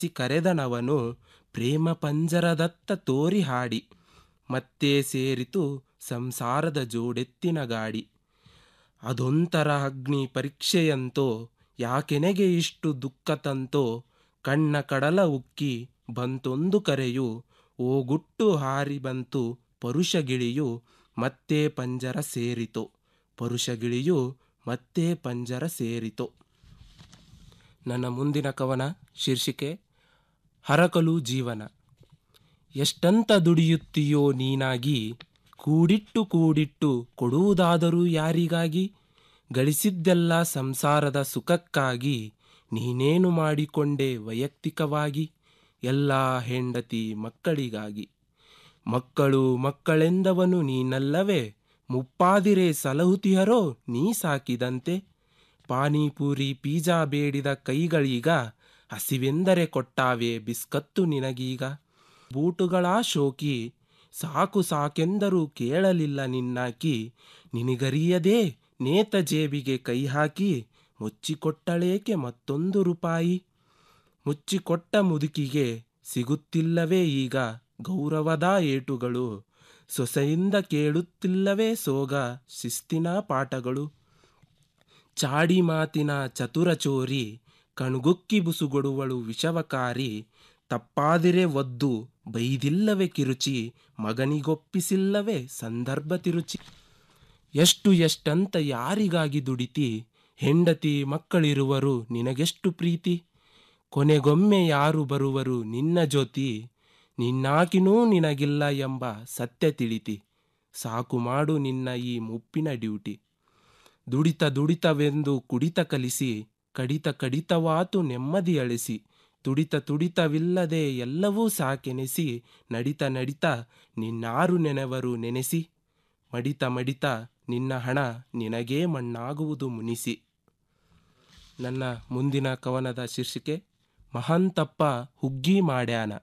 C ಕರೆದನವನು ಪ್ರೇಮ ಪಂಜರದತ್ತ ತೋರಿ ಹಾಡಿ ಮತ್ತೆ ಸೇರಿತು ಸಂಸಾರದ ಜೋಡೆತ್ತಿನ ಗಾಡಿ ಅದೊಂಥರ ಅಗ್ನಿ ಪರೀಕ್ಷೆಯಂತೋ ಯಾಕೆನೆಗೆ ಇಷ್ಟು ದುಃಖ ತಂತೋ ಕಣ್ಣ ಕಡಲ ಉಕ್ಕಿ ಬಂತೊಂದು ಕರೆಯು ಓಗುಟ್ಟು ಹಾರಿ ಬಂತು ಪರುಷಗಿಳಿಯು ಮತ್ತೆ ಪಂಜರ ಸೇರಿತು ಪರುಷಗಿಳಿಯು ಮತ್ತೆ ಪಂಜರ ಸೇರಿತು ನನ್ನ ಮುಂದಿನ ಕವನ ಶೀರ್ಷಿಕೆ ಹರಕಲು ಜೀವನ ಎಷ್ಟಂತ ದುಡಿಯುತ್ತೀಯೋ ನೀನಾಗಿ ಕೂಡಿಟ್ಟು ಕೂಡಿಟ್ಟು ಕೊಡುವುದಾದರೂ ಯಾರಿಗಾಗಿ ಗಳಿಸಿದ್ದೆಲ್ಲ ಸಂಸಾರದ ಸುಖಕ್ಕಾಗಿ ನೀನೇನು ಮಾಡಿಕೊಂಡೆ ವೈಯಕ್ತಿಕವಾಗಿ ಎಲ್ಲ ಹೆಂಡತಿ ಮಕ್ಕಳಿಗಾಗಿ ಮಕ್ಕಳು ಮಕ್ಕಳೆಂದವನು ನೀನಲ್ಲವೇ ಮುಪ್ಪಾದಿರೆ ಸಲಹುತಿಯರೋ ನೀ ಸಾಕಿದಂತೆ ಪಾನಿಪೂರಿ ಪೀಜಾ ಬೇಡಿದ ಕೈಗಳೀಗ ಹಸಿವೆಂದರೆ ಕೊಟ್ಟಾವೆ ಬಿಸ್ಕತ್ತು ನಿನಗೀಗ ಬೂಟುಗಳ ಶೋಕಿ ಸಾಕು ಸಾಕೆಂದರೂ ಕೇಳಲಿಲ್ಲ ನಿನ್ನಾಕಿ ನಿನಗರಿಯದೇ ನೇತ ಜೇಬಿಗೆ ಕೈ ಹಾಕಿ ಮುಚ್ಚಿಕೊಟ್ಟಳೇಕೆ ಮತ್ತೊಂದು ರೂಪಾಯಿ ಮುಚ್ಚಿಕೊಟ್ಟ ಮುದುಕಿಗೆ ಸಿಗುತ್ತಿಲ್ಲವೇ ಈಗ ಗೌರವದ ಏಟುಗಳು ಸೊಸೆಯಿಂದ ಕೇಳುತ್ತಿಲ್ಲವೇ ಸೋಗ ಶಿಸ್ತಿನ ಪಾಠಗಳು ಚಾಡಿ ಮಾತಿನ ಚತುರ ಚೋರಿ ಕಣ್ಗುಕ್ಕಿ ಬುಸುಗೊಡುವಳು ವಿಷವಕಾರಿ ತಪ್ಪಾದಿರೆ ಒದ್ದು ಬೈದಿಲ್ಲವೇ ಕಿರುಚಿ ಮಗನಿಗೊಪ್ಪಿಸಿಲ್ಲವೇ ಸಂದರ್ಭ ತಿರುಚಿ ಎಷ್ಟು ಎಷ್ಟಂತ ಯಾರಿಗಾಗಿ ದುಡಿತಿ ಹೆಂಡತಿ ಮಕ್ಕಳಿರುವರು ನಿನಗೆಷ್ಟು ಪ್ರೀತಿ ಕೊನೆಗೊಮ್ಮೆ ಯಾರು ಬರುವರು ನಿನ್ನ ಜೊತಿ ನಿನ್ನಾಕಿನೂ ನಿನಗಿಲ್ಲ ಎಂಬ ಸತ್ಯ ತಿಳಿತಿ ಸಾಕು ಮಾಡು ನಿನ್ನ ಈ ಮುಪ್ಪಿನ ಡ್ಯೂಟಿ ದುಡಿತ ದುಡಿತವೆಂದು ಕುಡಿತ ಕಲಿಸಿ ಕಡಿತ ಕಡಿತವಾತು ನೆಮ್ಮದಿ ಅಳಿಸಿ ತುಡಿತ ತುಡಿತವಿಲ್ಲದೆ ಎಲ್ಲವೂ ಸಾಕೆನೆಸಿ ನಡಿತ ನಡಿತ ನಿನ್ನಾರು ನೆನೆವರು ನೆನೆಸಿ ಮಡಿತ ಮಡಿತ ನಿನ್ನ ಹಣ ನಿನಗೇ ಮಣ್ಣಾಗುವುದು ಮುನಿಸಿ ನನ್ನ ಮುಂದಿನ ಕವನದ ಶೀರ್ಷಿಕೆ ಮಹಂತಪ್ಪ ಹುಗ್ಗಿ ಮಾಡ್ಯಾನ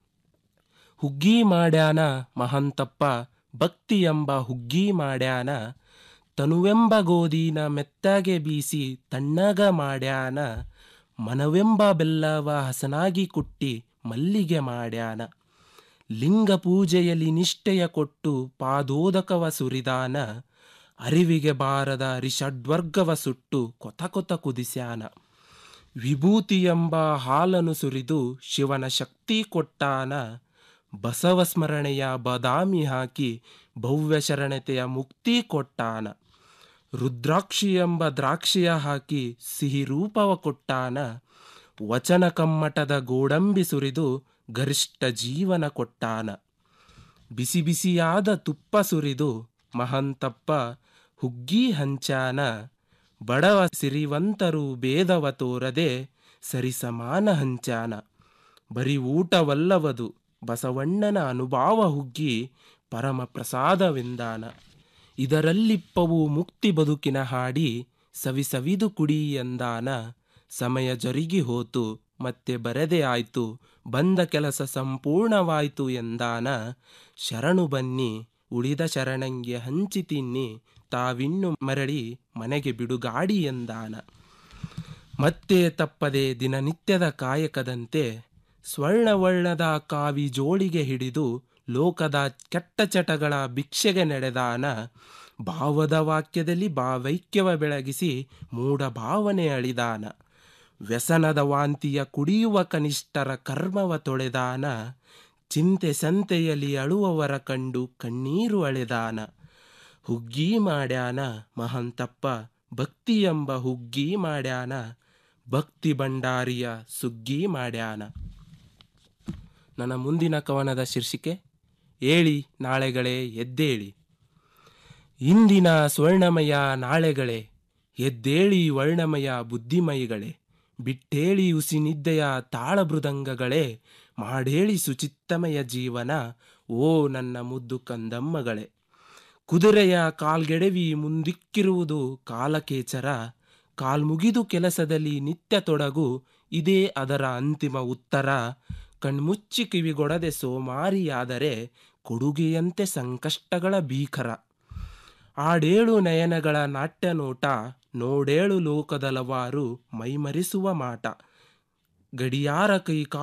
ಹುಗ್ಗಿ ಮಾಡ್ಯಾನ ಮಹಂತಪ್ಪ ಭಕ್ತಿ ಎಂಬ ಹುಗ್ಗಿ ಮಾಡ್ಯಾನ ತನುವೆಂಬ ಗೋಧಿನ ಮೆತ್ತಗೆ ಬೀಸಿ ತಣ್ಣಗ ಮಾಡ್ಯಾನ ಮನವೆಂಬ ಬೆಲ್ಲವ ಹಸನಾಗಿ ಕುಟ್ಟಿ ಮಲ್ಲಿಗೆ ಮಾಡ್ಯಾನ ಲಿಂಗ ಪೂಜೆಯಲ್ಲಿ ನಿಷ್ಠೆಯ ಕೊಟ್ಟು ಪಾದೋದಕವ ಸುರಿದಾನ ಅರಿವಿಗೆ ಬಾರದ ರಿಷಡ್ವರ್ಗವ ಸುಟ್ಟು ಕೊತ ಕೊತ ಕುದಿಸ್ಯಾನ ವಿಭೂತಿ ಎಂಬ ಹಾಲನ್ನು ಸುರಿದು ಶಿವನ ಶಕ್ತಿ ಕೊಟ್ಟಾನ ಬಸವ ಸ್ಮರಣೆಯ ಬದಾಮಿ ಹಾಕಿ ಭವ್ಯ ಶರಣತೆಯ ಮುಕ್ತಿ ಕೊಟ್ಟಾನ ರುದ್ರಾಕ್ಷಿ ಎಂಬ ದ್ರಾಕ್ಷಿಯ ಹಾಕಿ ಸಿಹಿ ರೂಪವ ಕೊಟ್ಟಾನ ವಚನ ಕಮ್ಮಟದ ಗೋಡಂಬಿ ಸುರಿದು ಗರಿಷ್ಠ ಜೀವನ ಕೊಟ್ಟಾನ ಬಿಸಿ ಬಿಸಿಯಾದ ತುಪ್ಪ ಸುರಿದು ಮಹಂತಪ್ಪ ಹುಗ್ಗಿ ಹಂಚಾನ ಬಡವ ಸಿರಿವಂತರು ಭೇದವ ತೋರದೆ ಸರಿಸಮಾನ ಹಂಚಾನ ಬರೀ ಊಟವಲ್ಲವದು ಬಸವಣ್ಣನ ಅನುಭಾವ ಹುಗ್ಗಿ ಪರಮ ಪ್ರಸಾದವೆಂದಾನ ಇದರಲ್ಲಿಪ್ಪವು ಮುಕ್ತಿ ಬದುಕಿನ ಹಾಡಿ ಸವಿ ಸವಿದು ಕುಡಿ ಎಂದಾನ ಸಮಯ ಜರುಗಿ ಹೋತು ಮತ್ತೆ ಬರದೆ ಆಯ್ತು ಬಂದ ಕೆಲಸ ಸಂಪೂರ್ಣವಾಯ್ತು ಎಂದಾನ ಶರಣು ಬನ್ನಿ ಉಳಿದ ಶರಣಂಗೆ ಹಂಚಿ ತಿನ್ನಿ ತಾವಿನ್ನು ಮರಳಿ ಮನೆಗೆ ಬಿಡುಗಾಡಿ ಎಂದಾನ ಮತ್ತೆ ತಪ್ಪದೆ ದಿನನಿತ್ಯದ ಕಾಯಕದಂತೆ ಸ್ವರ್ಣವರ್ಣದ ಕಾವಿ ಜೋಳಿಗೆ ಹಿಡಿದು ಲೋಕದ ಕೆಟ್ಟ ಚಟಗಳ ಭಿಕ್ಷೆಗೆ ನಡೆದಾನ ಭಾವದ ವಾಕ್ಯದಲ್ಲಿ ಭಾವೈಕ್ಯವ ಬೆಳಗಿಸಿ ಮೂಢ ಭಾವನೆ ಅಳಿದಾನ ವ್ಯಸನದ ವಾಂತಿಯ ಕುಡಿಯುವ ಕನಿಷ್ಠರ ಕರ್ಮವ ತೊಳೆದಾನ ಚಿಂತೆ ಸಂತೆಯಲ್ಲಿ ಅಳುವವರ ಕಂಡು ಕಣ್ಣೀರು ಅಳೆದಾನ ಹುಗ್ಗಿ ಮಾಡ್ಯಾನ ಮಹಂತಪ್ಪ ಭಕ್ತಿ ಎಂಬ ಹುಗ್ಗಿ ಮಾಡ್ಯಾನ ಭಕ್ತಿ ಭಂಡಾರಿಯ ಸುಗ್ಗಿ ಮಾಡ್ಯಾನ ನನ್ನ ಮುಂದಿನ ಕವನದ ಶೀರ್ಷಿಕೆ ಏಳಿ ನಾಳೆಗಳೇ ಎದ್ದೇಳಿ ಇಂದಿನ ಸ್ವರ್ಣಮಯ ನಾಳೆಗಳೇ ಎದ್ದೇಳಿ ವರ್ಣಮಯ ಬುದ್ಧಿಮಯಿಗಳೇ ಬಿಟ್ಟೇಳಿ ಉಸಿನಿದ್ದೆಯ ತಾಳಮೃದಂಗಗಳೇ ಮಾಡೇಳಿ ಸುಚಿತ್ತಮಯ ಜೀವನ ಓ ನನ್ನ ಮುದ್ದು ಕಂದಮ್ಮಗಳೇ ಕುದುರೆಯ ಕಾಲ್ಗೆಡವಿ ಮುಂದಿಕ್ಕಿರುವುದು ಕಾಲಕೇಚರ ಕಾಲ್ಮುಗಿದು ಕೆಲಸದಲ್ಲಿ ನಿತ್ಯ ತೊಡಗು ಇದೇ ಅದರ ಅಂತಿಮ ಉತ್ತರ ಕಣ್ಮುಚ್ಚಿ ಕಿವಿಗೊಡದೆ ಸೋಮಾರಿಯಾದರೆ ಕೊಡುಗೆಯಂತೆ ಸಂಕಷ್ಟಗಳ ಭೀಕರ ಆಡೇಳು ನಯನಗಳ ನಾಟ್ಯ ನೋಟ ನೋಡೇಳು ಲೋಕದಲವಾರು ಮೈಮರೆಸುವ ಮಾಟ ಗಡಿಯಾರ ಕೈ